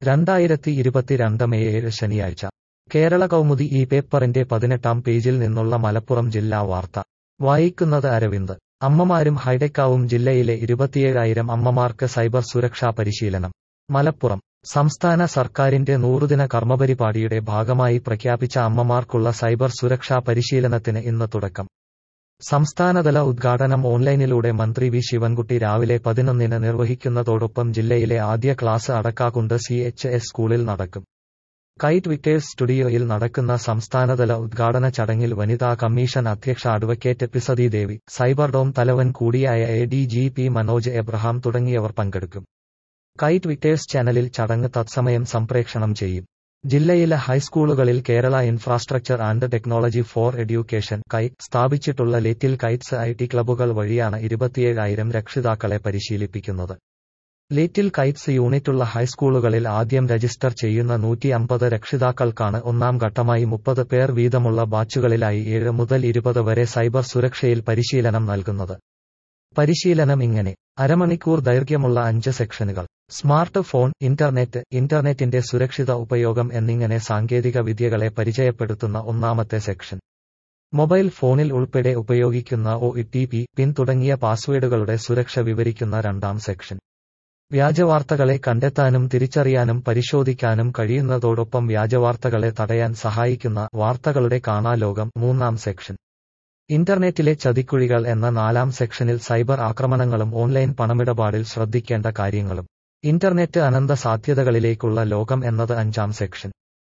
രണ്ടായിരത്തി ഇരുപത്തിരണ്ട് മെയ് ഏഴ് ശനിയാഴ്ച കേരള കൗമുദി ഈ പേപ്പറിന്റെ പതിനെട്ടാം പേജിൽ നിന്നുള്ള മലപ്പുറം ജില്ലാ വാർത്ത വായിക്കുന്നത് അരവിന്ദ് അമ്മമാരും ഹൈടെക്കാവും ജില്ലയിലെ ഇരുപത്തിയേഴായിരം അമ്മമാർക്ക് സൈബർ സുരക്ഷാ പരിശീലനം മലപ്പുറം സംസ്ഥാന സർക്കാരിന്റെ നൂറുദിന കർമ്മപരിപാടിയുടെ ഭാഗമായി പ്രഖ്യാപിച്ച അമ്മമാർക്കുള്ള സൈബർ സുരക്ഷാ പരിശീലനത്തിന് ഇന്ന് തുടക്കം സംസ്ഥാനതല ഉദ്ഘാടനം ഓൺലൈനിലൂടെ മന്ത്രി വി ശിവൻകുട്ടി രാവിലെ പതിനൊന്നിന് നിർവഹിക്കുന്നതോടൊപ്പം ജില്ലയിലെ ആദ്യ class Adakkakundu C H S സ്കൂളിൽ നടക്കും കൈറ്റ് വിക്ടേഴ്സ് സ്റ്റുഡിയോയിൽ നടക്കുന്ന സംസ്ഥാനതല ഉദ്ഘാടന ചടങ്ങിൽ വനിതാ കമ്മീഷൻ അധ്യക്ഷ advocate P Sathi Devi cyber dome തലവൻ കൂടിയായ A D G P Manoj Abraham തുടങ്ങിയവർ പങ്കെടുക്കും കൈറ്റ് വിക്ടേഴ്സ് ചാനലിൽ ചടങ്ങ് തത്സമയം സംപ്രേഷണം ചെയ്യും ജില്ലയിലെ ഹൈസ്കൂളുകളിൽ Kerala infrastructure and technology for education കൈ സ്ഥാപിച്ചിട്ടുള്ള ലിറ്റിൽ കൈറ്റ്സ് ഐ ടി ക്ലബ്ബുകൾ വഴിയാണ് ഇരുപത്തിയേഴായിരം രക്ഷിതാക്കളെ പരിശീലിപ്പിക്കുന്നത് ലിറ്റിൽ കൈറ്റ്സ് യൂണിറ്റുള്ള ഹൈസ്കൂളുകളിൽ ആദ്യം രജിസ്റ്റർ ചെയ്യുന്ന നൂറ്റി അമ്പത് രക്ഷിതാക്കൾക്കാണ് ഒന്നാം ഘട്ടമായി മുപ്പത് പേർ വീതമുള്ള ബാച്ചുകളിലായി ഏഴ് മുതൽ ഇരുപത് വരെ സൈബർ സുരക്ഷയിൽ പരിശീലനം നൽകുന്നത് പരിശീലനം ഇങ്ങനെ അരമണിക്കൂർ ദൈർഘ്യമുള്ള അഞ്ച് സെക്ഷനുകൾ സ്മാർട്ട് ഫോൺ ഇന്റർനെറ്റ് ഇന്റർനെറ്റിന്റെ സുരക്ഷിത ഉപയോഗം എന്നിങ്ങനെ സാങ്കേതിക വിദ്യകളെ പരിചയപ്പെടുത്തുന്ന ഒന്നാമത്തെ സെക്ഷൻ മൊബൈൽ ഫോണിൽ ഉൾപ്പെടെ ഉപയോഗിക്കുന്ന ഒ ടി പി പിൻ തുടങ്ങിയ പാസ്വേഡുകളുടെ സുരക്ഷ വിവരിക്കുന്ന രണ്ടാം സെക്ഷൻ വ്യാജവാർത്തകളെ കണ്ടെത്താനും തിരിച്ചറിയാനും പരിശോധിക്കാനും കഴിയുന്നതോടൊപ്പം വ്യാജവാർത്തകളെ തടയാൻ സഹായിക്കുന്ന വാർത്തകളുടെ കാണാലോകം മൂന്നാം സെക്ഷൻ ഇന്റർനെറ്റിലെ ചതിക്കുഴികൾ എന്ന നാലാം സെക്ഷനിൽ സൈബർ ആക്രമണങ്ങളും ഓൺലൈൻ പണമിടപാടിൽ ശ്രദ്ധിക്കേണ്ട കാര്യങ്ങളും ഇന്റർനെറ്റ് അനന്ത സാധ്യതകളിലേക്കുള്ള ലോകം എന്നത് അഞ്ചാം സെക്ഷൻ